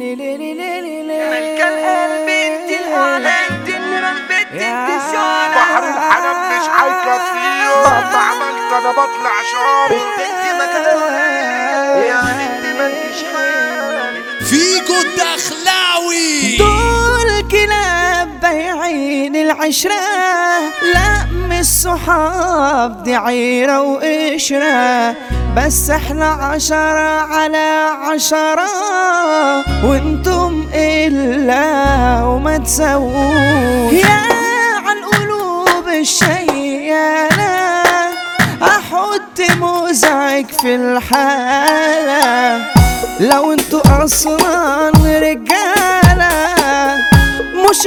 ملك القلب انت الاعلى انت النيران بنت انت الشعلة بحر الحنان مش هيكفيه مهما عملت انا بطلع شارع انت مكانها يعني انت مالكش حال فيكو الدخلاوي دول كلاب بايعين العشرة لا مش صحاب دي عيرة وقشرة بس احنا عشرة على عشرة وانتم إلا وما تسووش يا عالقلوب الشيالة احط مزعج في الحالة لو انتوا اصلا رجالة مش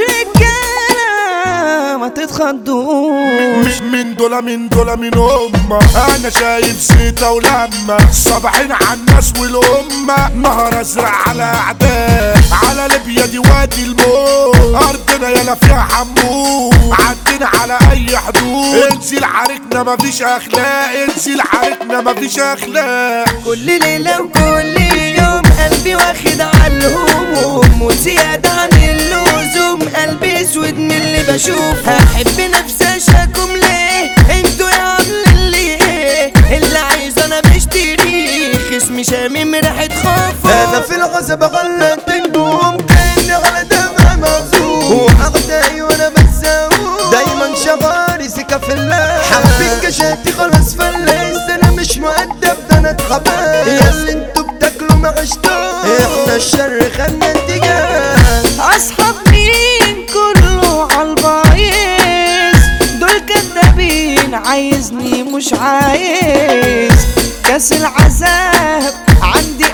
رجالة ما تتخضوش من من دول من دول من أمة أنا شايف زيطة ولمة صابعين على الناس والأمة نهر أزرق على أعداء على ليبيا دي وادي الموت أرضنا يلا فيها حمود عدينا على أي حدود انزل عاركنا مفيش أخلاق انزل عاركنا مفيش أخلاق كل ليلة وكل يوم قلبي واخد على الهموم وزيادة عن اللزوم قلبي اسود من اللي بشوف هحب نفسي اشاكم ليه انتوا يا عامل اللي ايه اللي عايز انا بشتري خصمي شامم ريحة خوف انا في الغصب غلطت النوم كاني على دمع مغزوم واخدعي وانا بتساوم دايما شغالي سكة في الله حبيت كشاتي خلاص فلس انا مش مؤدب ده انا اتخبى يا اللي انتوا بتاكلوا ما عشتوش احنا الشر خدنا اتجاه اصحاب مين كله عالبايظ دول كدابين عايزني مش عايز كاس العذاب عندي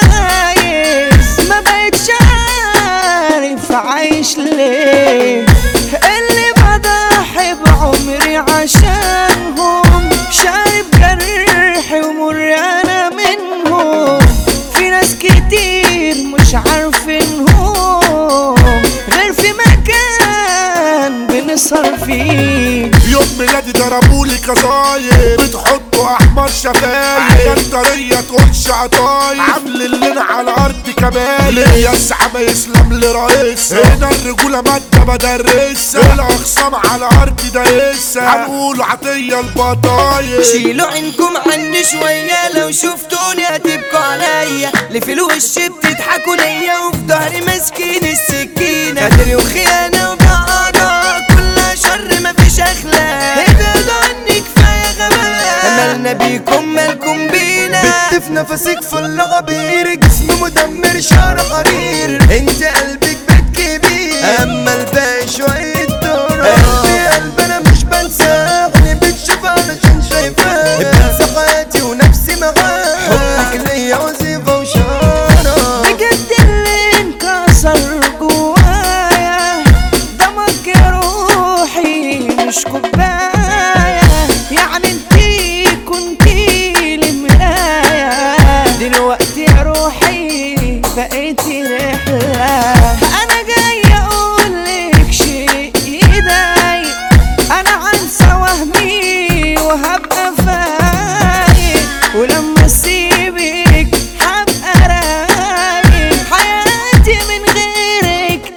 ازايز ما بقتش عارف عايش ليه اللي بضحي بعمري عشانهم شارب جرحي ومر انا منهم في ناس كتير مش عارفينهم غير في مكان بنسهر فيه يوم ميلادي ضربولي كصايب بتحطوا احمر شفايف حاجات طريه تقولش عطايب عامل الليل على ارض كبايب يا الزعامة يسلم لرئيس هنا الرجوله ماده بدرسها الاخصام على ارض دايسها هنقولوا عطيه البطايب شيلوا عينكم عني شوية لو شفتوني هتبكوا عليا اللي في الوش بتضحكوا ليا وفي ظهري ماسكين السكينة قدر وخيانة وبعضة كلها شر مفيش أخلاق ابعدوا عني كفاية غباء مالنا بيكم مالكم بينا بت في نفسك فل غبير جسم مدمر شعر حرير انت قلبك بيت كبير اما الباقي شوية دور قلبي قلب انا مش بنساه اللي بتشوف علشان شايفاه بنسى حياتي ونفسي معاه حبك ليا وظيفة وشارة بجد اللي انكسر جوايا دمك يا روحي مش كوباية يعني انتي كنتي المراية دلوقتي يا روحي بقيتي رحلة انا جاي اقولك شيء يضايق انا عنسى وهمي وهبقى فايق ولما اسيبك هبقى رايق حياتي من غيرك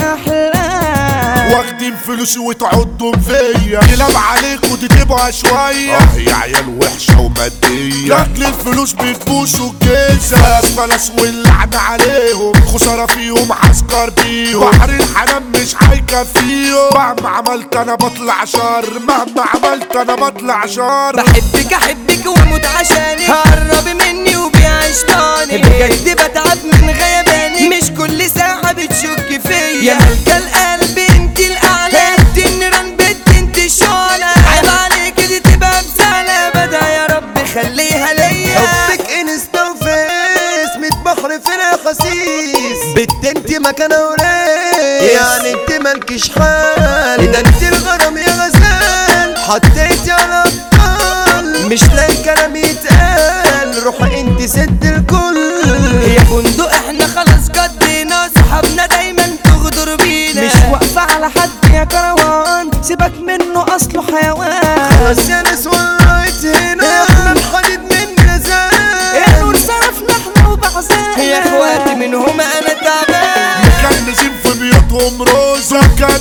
احلى واخدين فلوسي وتعضوا فيا كلاب عليكوا دي تبقى شوية اه يا عيال وحشة ومادية لاجل الفلوس بتبوسوا الجيزة فلس فلس واللعنة عليهم خسارة فيهم عسكر بيهم بحر الحنان مش هيكفيهم مهما عملت انا بطلع شر مهما عملت انا بطلع شر بحبك احبك واموت عشانك قرب مني وبيع شطاني بجد بتعب من غيباني مش كل ساعة بتشك فيا يا ملكة القلب انت الاعلى انت النيران بنت انت الشعلة عيب عليك دي تبقى بسالة بدا يا رب خليها ليا حبك انستا وفيس ميت بحر في الخسيس بنت انت مكانة وريس يعني انت مالكش حال ده انت الغرام يا غزال حطيتي على ابطال مش لاقي كلام يتقال روحي انت ست الكل يا بندق احنا خلاص قضينا صحابنا دايما تغدر بينا مش واقفة على حد يا كروان سيبك منه اصله حيوان خلاص يا ناس ولعت هنا احنا الحديد من يا جزال نور صرفنا احنا وبعزانا يا اخواتي منهم انا تعبان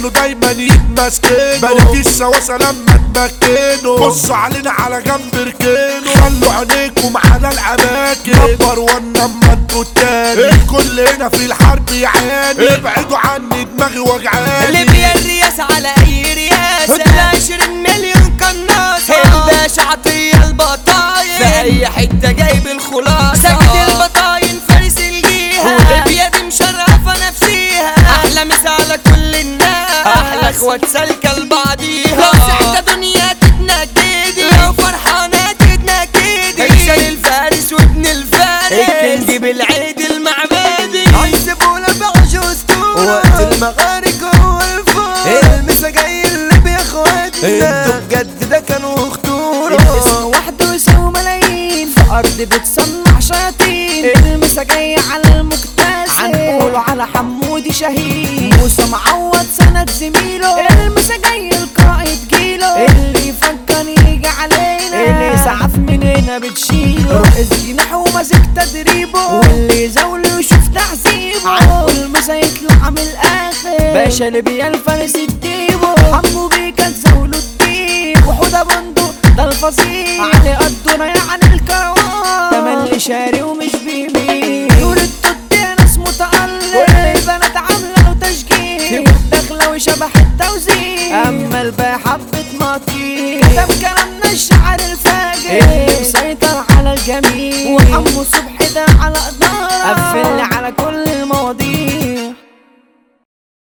كله دايما يتمسكنوا بلاقي السواسة لما تمكنوا بصوا علينا على جنب ركنوا خلوا عينيكم على الاماكن نمبر وان اما انتوا التاني الكل هنا في الحرب يعاني ابعدوا عني دماغي وجعاني ليبيا الرياسة على اي رياسة هدنا عشرين مليون قناصة الباشا عطية البطاين في اي حتة جايب الخلاصة سجد البطاين فارس الجيهة وليبيا دي مشرفة نفسيها احلى مسا على كل الناس احلى اخوات سالكة لبعضيها لو سحتة دنيا تتنكدي لو فرحانة تتنكدي اكسر الفارس وابن الفارس الكنج بالعيد المعبدي عذبونا بعش اسطورة وقت المغارق هو الفور المسا جاي اللي يا اخواتنا انتوا بجد ده كانوا خطورة الاسم وحده يساوي ملايين في ارض بتصنع شياطين المسا جاي على المكتسب هنقوله على حمودي شهيد موسى معوض سند زميله المسا جاي القائد جيله اللي يفكر يجي علينا اللي يسعف مننا بتشيله رئيس جناح وماسك تدريبه واللي يزاوله يشوف تعذيبه عنه المسا يطلع من الاخر باشا ليبيا الفارس الديبو حمو بيكا تزاوله الديب وحوده بندق ده الفصيل علي قدنا يعني الكروان تملي شاري ومش بيمين نور التوت ناس متألق والبنات عاملة له تشجيع داخلة وشبح التوزيع أما الباقي حبة مطير كتب كلامنا الشعر الفاجر اللي مسيطر على الجميع وحمو صبحي ده على إدارة قفل على كل المواضيع